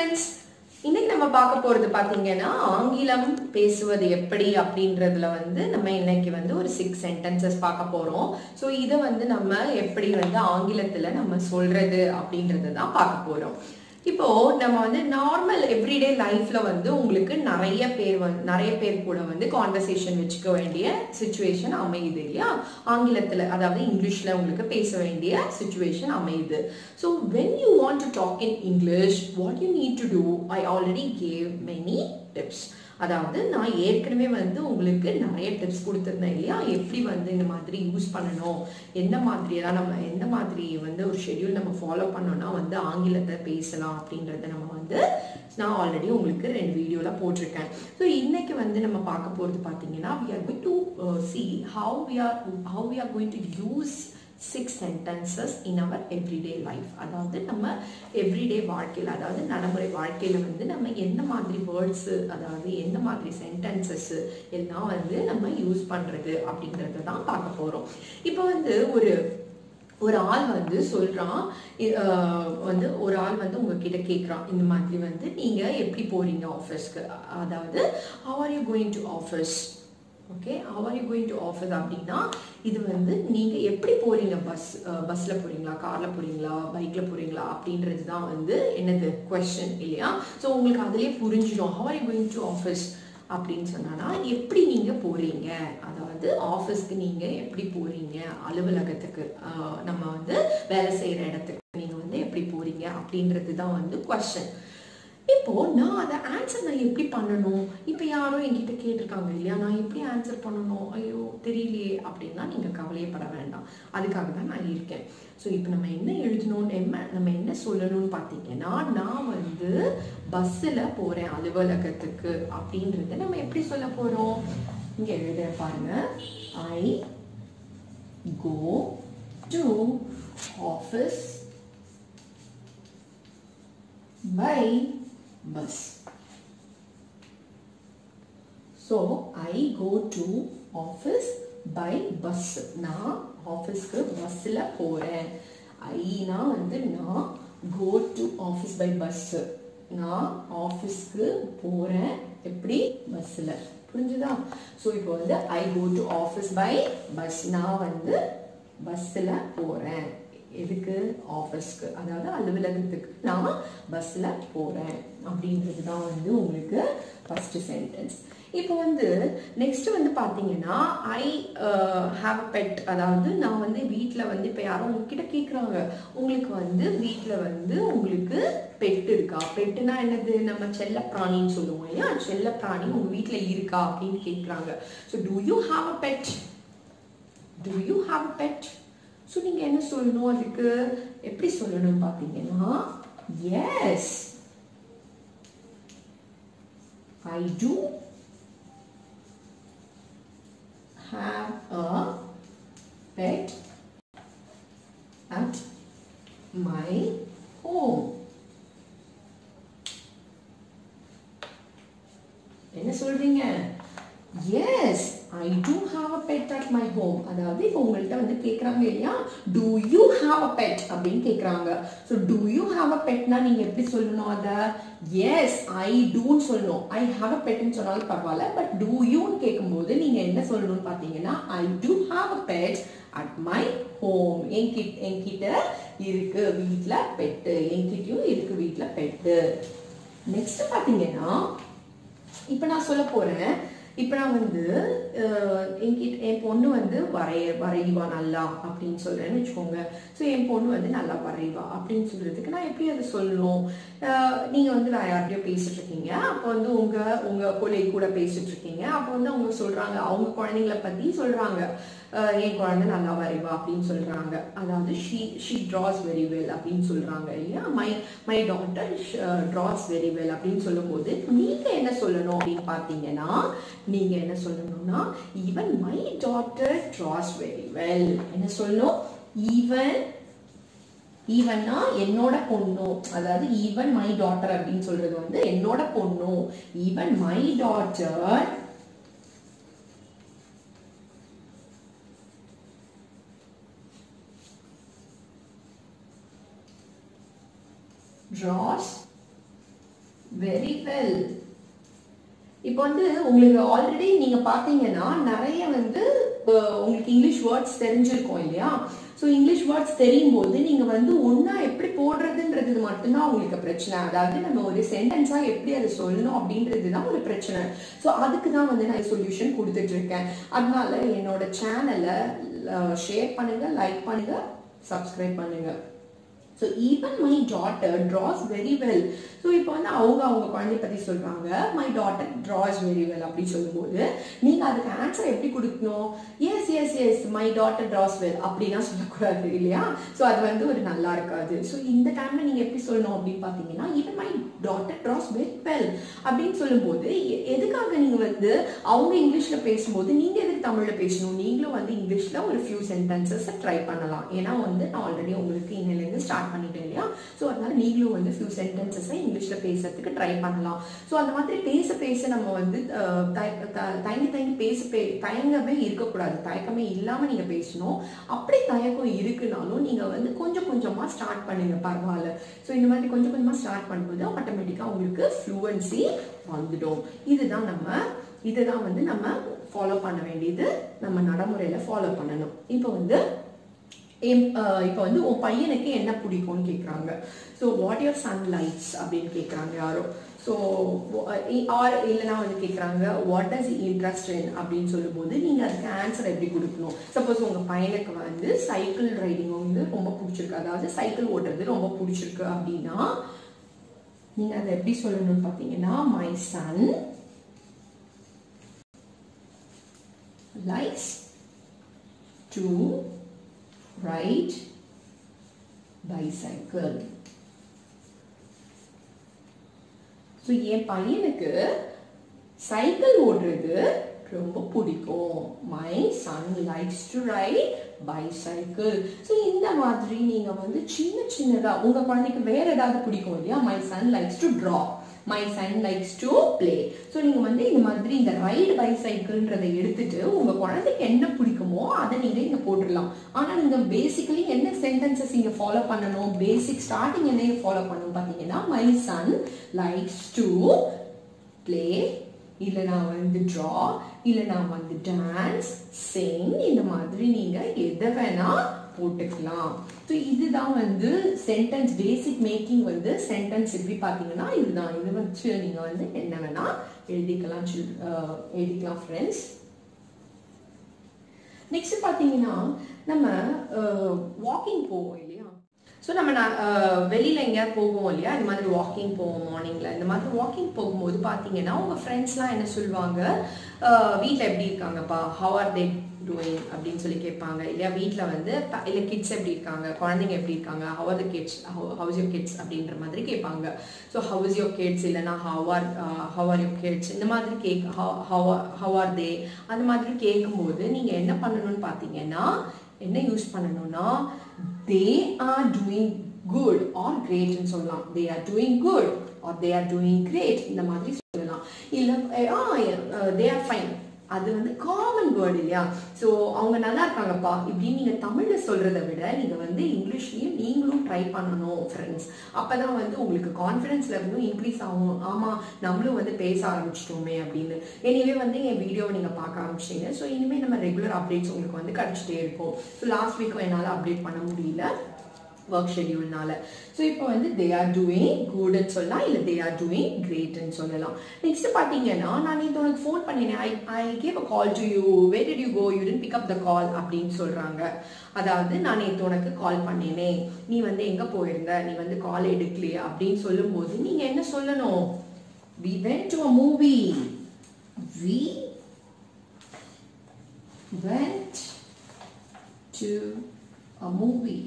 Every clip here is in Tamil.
ஃப்ரெண்ட்ஸ் இன்னைக்கு நம்ம பார்க்க போறது பாத்தீங்கன்னா ஆங்கிலம் பேசுவது எப்படி அப்படின்றதுல வந்து நம்ம இன்னைக்கு வந்து ஒரு சிக்ஸ் சென்டென்சஸ் பார்க்க போறோம் ஸோ இதை வந்து நம்ம எப்படி வந்து ஆங்கிலத்துல நம்ம சொல்றது அப்படின்றத தான் பார்க்க போறோம் இப்போ நம்ம வந்து நார்மல் எவ்ரிடே லைஃப்ல வந்து உங்களுக்கு நிறைய பேர் வந்து நிறைய பேர் கூட வந்து கான்வர்சேஷன் வச்சுக்க வேண்டிய சுச்சுவேஷன் அமையுது இல்லையா ஆங்கிலத்துல அதாவது இங்கிலீஷ்ல உங்களுக்கு பேச வேண்டிய சுச்சுவேஷன் அமையுது so when you want to talk in English what you need to do I already gave many tips அதாவது நான் ஏற்கனவே வந்து உங்களுக்கு நிறைய டிப்ஸ் கொடுத்துருந்தேன் இல்லையா எப்படி வந்து இந்த மாதிரி யூஸ் பண்ணணும் எந்த மாதிரியெல்லாம் நம்ம எந்த மாதிரி வந்து ஒரு ஷெட்யூல் நம்ம ஃபாலோ பண்ணோம்னா வந்து ஆங்கிலத்தை பேசலாம் அப்படின்றத நம்ம வந்து நான் ஆல்ரெடி உங்களுக்கு ரெண்டு வீடியோவில் போட்டிருக்கேன் ஸோ இன்னைக்கு வந்து நம்ம பார்க்க போகிறது பார்த்தீங்கன்னா we are going to see how we are how we are going to use six sentences in our everyday life அதாவது நம்ம எவ்ரிடே வாழ்க்கையில் அதாவது நடைமுறை வாழ்க்கையில் வந்து நம்ம எந்த மாதிரி வேர்ட்ஸு அதாவது எந்த மாதிரி சென்டென்சஸ் எல்லாம் வந்து நம்ம யூஸ் பண்ணுறது அப்படின்றத தான் பார்க்க போகிறோம் இப்போ வந்து ஒரு ஒரு ஆள் வந்து சொல்கிறான் வந்து ஒரு ஆள் வந்து உங்ககிட்ட கேட்குறான் இந்த மாதிரி வந்து நீங்கள் எப்படி போகிறீங்க ஆஃபீஸ்க்கு அதாவது how are you going to office okay how are you going to office அப்படின்னா இது வந்து நீங்கள் எப்படி போகிறீங்க பஸ் பஸ்ஸில் போகிறீங்களா காரில் போகிறீங்களா பைக்கில் போகிறீங்களா அப்படின்றது தான் வந்து என்னது கொஸ்டின் இல்லையா ஸோ உங்களுக்கு அதுலேயே புரிஞ்சிடும் how are you going to office அப்படின்னு சொன்னான்னா எப்படி நீங்கள் போகிறீங்க அதாவது ஆஃபீஸ்க்கு நீங்கள் எப்படி போகிறீங்க அலுவலகத்துக்கு நம்ம வந்து வேலை செய்கிற இடத்துக்கு நீங்கள் வந்து எப்படி போகிறீங்க அப்படின்றது தான் வந்து கொஸ்டின் இப்போ நான் அதை ஆன்சர் நான் எப்படி பண்ணணும் இப்போ யாரோ என்கிட்ட கேட்டிருக்காங்க இல்லையா நான் எப்படி ஆன்சர் பண்ணணும் ஐயோ தெரியலையே அப்படின்னா நீங்கள் கவலையப்பட வேண்டாம் அதுக்காக தான் நான் இருக்கேன் ஸோ இப்போ நம்ம என்ன எழுதணும் என்ன நம்ம என்ன சொல்லணும்னு பார்த்தீங்கன்னா நான் வந்து பஸ்ஸில் போகிறேன் அலுவலகத்துக்கு அப்படின்றத நம்ம எப்படி சொல்ல போகிறோம் இங்கே எழுத பாருங்க I go to office by bus. So I go to office by bus. நான் ஆஃபீஸ்க்கு பஸ்ஸில் போகிறேன் ஐனா வந்து நான் go to office by bus நான் ஆஃபீஸ்க்கு போகிறேன் எப்படி பஸ்ஸில் புரிஞ்சுதா ஸோ இப்போ வந்து I go to office by bus நான் வந்து பஸ்ஸில் போகிறேன் எதுக்கு ஆஃபீஸ்க்கு அதாவது அலுவலகத்துக்கு நான் பஸ்ஸில் போகிறேன் அப்படின்றது தான் வந்து உங்களுக்கு ஃபஸ்ட்டு சென்டென்ஸ் இப்போ வந்து நெக்ஸ்ட் வந்து பார்த்தீங்கன்னா ஐ ஹாவ் அ பெட் அதாவது நான் வந்து வீட்டில் வந்து இப்போ யாரும் உங்ககிட்ட கேட்குறாங்க உங்களுக்கு வந்து வீட்டில் வந்து உங்களுக்கு பெட் இருக்கா பெட்டுனா என்னது நம்ம செல்ல பிராணின்னு சொல்லுவோம் இல்லையா செல்ல பிராணி உங்கள் வீட்டில் இருக்கா அப்படின்னு கேட்குறாங்க so do you have a pet do you have a pet so நீங்கள் என்ன சொல்லணும் அதுக்கு எப்படி சொல்லணும் பார்த்தீங்கன்னா yes I do have a pet at my home. என்ன சொல்றீங்க yes I do have a pet at my home அதாவது இப்போ உங்கள்கிட்ட வந்து கேட்குறாங்க இல்லையா do you have a pet அப்படின்னு கேட்குறாங்க so do you have a பெட்னா நீங்கள் எப்படி சொல்லணும் அதை எஸ் ஐ டூன்னு சொல்லணும் ஐ ஹாவ் அ பெட்னு சொன்னாலும் பரவாயில்ல பட் டூ யூன்னு கேட்கும்போது நீங்கள் என்ன சொல்லணும்னு பார்த்தீங்கன்னா I do have a pet at my home என்கிட்ட என்கிட்ட இருக்கு வீட்டில் பெட்டு என்கிட்டயும் இருக்கு வீட்டில் பெட்டு நெக்ஸ்ட் பார்த்தீங்கன்னா இப்போ நான் சொல்ல போகிறேன் இப்போ நான் வந்து என்கிட்ட என் பொண்ணு வந்து வரைய வரைவா நல்லா அப்படின்னு சொல்கிறேன்னு வச்சுக்கோங்க ஸோ என் பொண்ணு வந்து நல்லா வரைவா அப்படின்னு சொல்கிறதுக்கு நான் எப்படி அதை சொல்லணும் நீங்கள் வந்து வேறு யார்கிட்டயோ பேசிட்டு இருக்கீங்க அப்போ வந்து உங்கள் உங்கள் கொலை கூட பேசிட்டு இருக்கீங்க அப்போ வந்து அவங்க சொல்கிறாங்க அவங்க குழந்தைங்கள பற்றி சொல்கிறாங்க என் குழந்தை நல்லா வரைவா அப்படின்னு சொல்கிறாங்க அதாவது she she draws very well அப்படின்னு சொல்கிறாங்க இல்லையா my my daughter draws very well அப்படின்னு சொல்லும்போது நீங்கள் என்ன சொல்லணும் அப்படின்னு பார்த்தீங்கன்னா நீங்கள் என்ன சொல்லணும்னா even my daughter draws very well என்ன சொல்லணும் ஈவன் ஈவன்னா என்னோட பொண்ணும் அதாவது ஈவன் மை டாட்டர் அப்படின்னு சொல்றது வந்து என்னோட பொண்ணும் even my daughter draws very well இப்போ வந்து உங்களுக்கு ஆல்ரெடி நீங்க பாத்தீங்கன்னா நிறைய வந்து அஹ், உங்களுக்கு இங்கிலீஷ் வேர்ட்ஸ் தெரிஞ்சிருக்கும் இல்லையா ஸோ இங்கிலீஷ் வேர்ட்ஸ் தெரியும் போது நீங்க வந்து ஒன்னா எப்படி போடுறதுன்றது மட்டும்தான் உங்களுக்கு பிரச்சனை அதாவது நம்ம ஒரு சென்டென்ஸா எப்படி அதை சொல்லணும் அப்படின்றது தான் ஒரு பிரச்சனை ஸோ அதுக்கு தான் வந்து நான் சொல்யூஷன் கொடுத்துட்டு இருக்கேன் அதனால என்னோட சேனலை ஷேர் பண்ணுங்க லைக் பண்ணுங்க சப்ஸ்கிரைப் பண்ணுங்க so even my daughter draws very well so இப்போ வந்து அவங்க அவங்க குழந்தைய பற்றி சொல்கிறாங்க my daughter draws very well அப்படின்னு சொல்லும்போது நீங்கள் அதுக்கு ஆன்சர் எப்படி கொடுக்கணும் yes yes yes my daughter draws well அப்படிலாம் சொல்லக்கூடாது இல்லையா ஸோ அது வந்து ஒரு நல்லா இருக்காது ஸோ இந்த டைமில் நீங்கள் எப்படி சொல்லணும் அப்படின்னு பார்த்தீங்கன்னா even my daughter draws very well அப்படின்னு சொல்லும்போது எ- எதுக்காக நீங்கள் வந்து அவங்க இங்கிலீஷில் பேசும்போது நீங்கள் எதுக்கு தமிழில் பேசணும் நீங்களும் வந்து இங்கிலீஷில் ஒரு ஃபியூ சென்டென்சஸை ட்ரை பண்ணலாம் ஏன்னா வந்து நான் ஆல்ரெடி உங்களுக்கு இன்னிலேருந்து ஸ்டார்ட் பண்ணிட்டேன் இல்லையா ஸோ அதனால நீங்களும் வந்து ஃபியூ சென்டென்சஸை இங்கிலீஷில் பேசுறதுக்கு ட்ரை பண்ணலாம் ஸோ அந்த மாதிரி பேச பேச நம்ம வந்து அஹ், தய- த- தயங்கி தயங்கி பேச பே தயங்கமே இருக்கக்கூடாது தயக்கமே இல்லாமல் நீங்கள் பேசணும் அப்படி தயக்கம் இருக்குனாலும் நீங்கள் வந்து கொஞ்சம் கொஞ்சமாக ஸ்டார்ட் பண்ணுங்க பரவாயில்ல ஸோ இந்த மாதிரி கொஞ்சம் கொஞ்சமாக ஸ்டார்ட் பண்ணும்போது ஆட்டோமேட்டிக்காக உங்களுக்கு ஃப்ளூவன்சி வந்துடும் இதுதான் நம்ம இதுதான் வந்து நம்ம ஃபாலோ பண்ண வேண்டியது நம்ம நடைமுறையில் ஃபாலோ பண்ணணும் இப்போ வந்து எம்- அஹ் இப்போ வந்து உன் பையனுக்கு என்ன பிடிக்கும்னு கேட்குறாங்க so what your son likes அப்படின்னு கேட்குறாங்க யாரோ ஸோ ஆர் இல்லைனா வந்து கேட்குறாங்க வாட் டஸ் இன்ட்ரெஸ்ட் இன் அப்படின்னு சொல்லும்போது நீங்கள் அதுக்கு ஆன்சர் எப்படி கொடுக்கணும் சப்போஸ் உங்கள் பையனுக்கு வந்து சைக்கிள் ரைடிங் வந்து ரொம்ப பிடிச்சிருக்கு அதாவது சைக்கிள் ஓட்டுறது ரொம்ப பிடிச்சிருக்கு அப்படின்னா நீங்கள் அதை எப்படி சொல்லணும்னு பார்த்தீங்கன்னா my son likes to ride bicycle so என் பையனுக்கு சைக்கிள் ஓட்டுறது ரொம்ப பிடிக்கும் my son likes to ride bicycle so இந்த மாதிரி நீங்க வந்து சின்ன சின்னதா உங்க குழந்தைக்கு வேற ஏதாவது பிடிக்கும் இல்லையா my son likes to draw my son likes to play so நீங்க வந்து இந்த மாதிரி இந்த ரைடு பைசைக்கிள்ன்றதை எடுத்துட்டு உங்க குழந்தைக்கு என்ன பிடிக்குமோ அதை நீங்க இங்க போட்டுடலாம் ஆனா நீங்க பேசிக்கலி என்ன சென்டென்சஸ் இங்க ஃபாலோ பண்ணணும் பேசிக் ஸ்டார்டிங் என்ன ஃபாலோ பண்ணணும் பாத்தீங்கன்னா my son likes to play இல்லை நான் வந்து ட்ரா இல்லை நான் வந்து டான்ஸ் சிங் இந்த மாதிரி நீங்கள் எதை வேணா போட்டுக்கலாம் ஸோ இதுதான் வந்து சென்டென்ஸ் பேசிக் மேக்கிங் வந்து சென்டென்ஸ் எப்படி பார்த்தீங்கன்னா இதுதான் இது வச்சு நீங்கள் வந்து என்ன வேணா எழுதிக்கலாம் chil- அஹ், எழுதிக்கலாம் ஃப்ரெண்ட்ஸ் நெக்ஸ்ட் பார்த்தீங்கன்னா நம்ம வாக்கிங் போவோம் இல்லையா ஸோ நம்ம நான் அஹ், வெளியில எங்கேயாவது போவோம் இல்லையா இந்த மாதிரி வாக்கிங் போவோம் மார்னிங்ல இந்த மாதிரி வாக்கிங் போகும்போது பார்த்தீங்கன்னா உங்க ஃப்ரெண்ட்ஸ்லாம் என்ன சொல்லுவாங்க வீட்டில் எப்படி இருக்காங்கப்பா ஹவ் ஆர் தே டூயிங் அப்படின்னு சொல்லி கேட்பாங்க இல்லையா வீட்டில் வந்து ப- இல்ல கிட்ஸ் எப்படி இருக்காங்க குழந்தைங்க எப்படி இருக்காங்க how are the kids how's your kids அப்படின்ற மாதிரி கேட்பாங்க ஸோ ஹவுஸ் யோர் கிட்ஸ் இல்லைன்னா how are how are your kids இந்த மாதிரி கேக் ஹவ் ஆர் தே அந்த மாதிரி கேட்கும்போது நீங்க என்ன பண்ணணும்னு பார்த்தீங்கன்னா என்ன யூஸ் பண்ணணும்னா they are doing good or கிரேட்னு சொல்லலாம் they are doing good or they are doing great இந்த மாதிரி சொல்லலாம் இல்லை தே ஆர் ஃபைன் அது வந்து காமன் வேர்டு இல்லையா ஸோ அவங்க நல்லா இருக்காங்கப்பா இப்படின்னு நீங்கள் தமிழில் சொல்கிறத விட நீங்கள் வந்து இங்கிலீஷ்லேயும் நீங்களும் ட்ரை பண்ணணும் ஃப்ரெண்ட்ஸ் அப்போ தான் வந்து உங்களுக்கு கான்ஃபிடன்ஸ் லெவலும் இன்க்ரீஸ் ஆகும் ஆமாம் நம்மளும் வந்து பேச ஆரம்பிச்சிட்டோமே அப்படின்னு எனிவே வந்து என் வீடியோவை நீங்கள் பார்க்க ஆரம்பிச்சிங்க ஸோ இனிமேல் நம்ம ரெகுலர் அப்டேட்ஸ் உங்களுக்கு வந்து கிடச்சிட்டே இருக்கும் ஸோ லாஸ்ட் வீக்கும் என்னால் அப்டேட் பண்ண முடியல ஒர்க் ஷெடியூல்னால ஸோ இப்போ வந்து தே ஆர் டூயிங் குட்னு சொல்லலாம் இல்லை தே ஆர் டூயிங் கிரேட்னு சொல்லலாம் நெக்ஸ்ட் பார்த்தீங்கன்னா நான் நேற்று உனக்கு ஃபோன் பண்ணினேன் I I gave a call to you why did you go you didn't pick up the call அப்படின்னு சொல்கிறாங்க அதாவது நான் நேற்று உனக்கு கால் பண்ணினேன் நீ வந்து எங்கே போயிருந்த நீ வந்து கால் எடுக்கலையே அப்படின்னு சொல்லும்போது நீங்கள் என்ன சொல்லணும் we went to a movie we went to a movie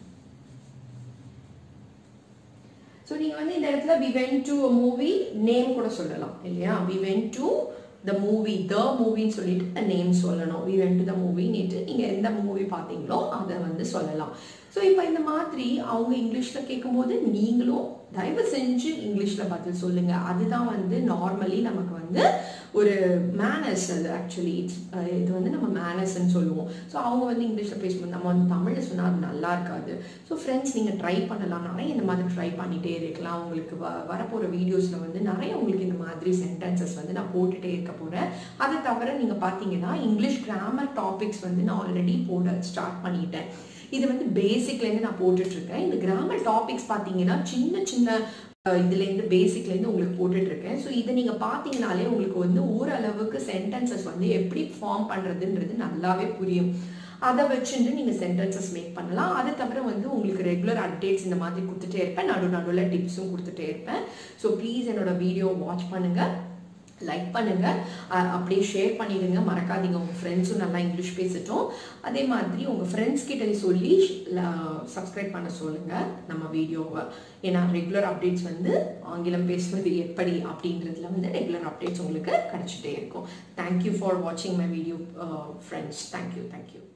so நீங்கள் வந்து இந்த இடத்துல we went to movie name கூட சொல்லலாம் இல்லையா we went to the movie the மூவின்னு சொல்லிட்டு த நேம் சொல்லணும் வி வென்ட் டு த மூவின்னுட்டு நீங்கள் எந்த மூவி பார்த்தீங்களோ அதை வந்து சொல்லலாம் ஸோ இப்போ இந்த மாதிரி அவங்க இங்கிலீஷில் கேட்கும்போது நீங்களும் தயவு செஞ்சு இங்கிலீஷில் பதில் சொல்லுங்க அதுதான் வந்து நார்மலி நமக்கு வந்து ஒரு மேனஸ் அது ஆக்சுவலி இது வந்து நம்ம மேனஸ்ன்னு சொல்லுவோம் ஸோ அவங்க வந்து இங்கிலீஷில் பேசும்போது நம்ம வந்து தமிழில் சொன்னால் அது நல்லா இருக்காது ஸோ ஃப்ரெண்ட்ஸ் நீங்கள் ட்ரை பண்ணலாம் நிறைய இந்த மாதிரி ட்ரை பண்ணிகிட்டே இருக்கலாம் உங்களுக்கு வ வரப்போகிற வீடியோஸில் வந்து நிறைய உங்களுக்கு இந்த மாதிரி சென்டென்சஸ் வந்து நான் போட்டுகிட்டே இருக்க போகிறேன் அதை தவிர நீங்கள் பார்த்தீங்கன்னா இங்கிலீஷ் கிராமர் டாபிக்ஸ் வந்து நான் ஆல்ரெடி போட ஸ்டார்ட் பண்ணிட்டேன் இது வந்து பேசிக்லேருந்து நான் போட்டுட்ருக்கேன் இந்த கிராமர் டாபிக்ஸ் பார்த்தீங்கன்னா சின்ன சின்ன இதுலேருந்து பேசிக்லேருந்து உங்களுக்கு போட்டுட்ருக்கேன் ஸோ இதை நீங்கள் பார்த்தீங்கனாலே உங்களுக்கு வந்து ஓரளவுக்கு சென்டென்சஸ் வந்து எப்படி ஃபார்ம் பண்ணுறதுன்றது நல்லாவே புரியும் அதை வச்சுட்டு நீங்கள் சென்டென்சஸ் மேக் பண்ணலாம் அதை தவிர வந்து உங்களுக்கு ரெகுலர் அப்டேட்ஸ் இந்த மாதிரி கொடுத்துட்டே இருப்பேன் நடு நடுவில் டிப்ஸும் கொடுத்துட்டே இருப்பேன் ஸோ ப்ளீஸ் என்னோட வீடியோ வாட்ச் பண்ணுங்கள் லைக் பண்ணுங்க அப்படியே ஷேர் பண்ணிடுங்க மறக்காதீங்க உங்கள் ஃப்ரெண்ட்ஸும் நல்லா இங்கிலீஷ் பேசட்டும் அதே மாதிரி உங்கள் ஃப்ரெண்ட்ஸ் கிட்ட சொல்லி சப்ஸ்கிரைப் பண்ண சொல்லுங்கள் நம்ம வீடியோவை ஏன்னா ரெகுலர் அப்டேட்ஸ் வந்து ஆங்கிலம் பேசுவது எப்படி அப்படின்றதுல வந்து ரெகுலர் அப்டேட்ஸ் உங்களுக்கு கிடைச்சிட்டே இருக்கும் தேங்க்யூ ஃபார் வாட்சிங் my video friends thank you thank you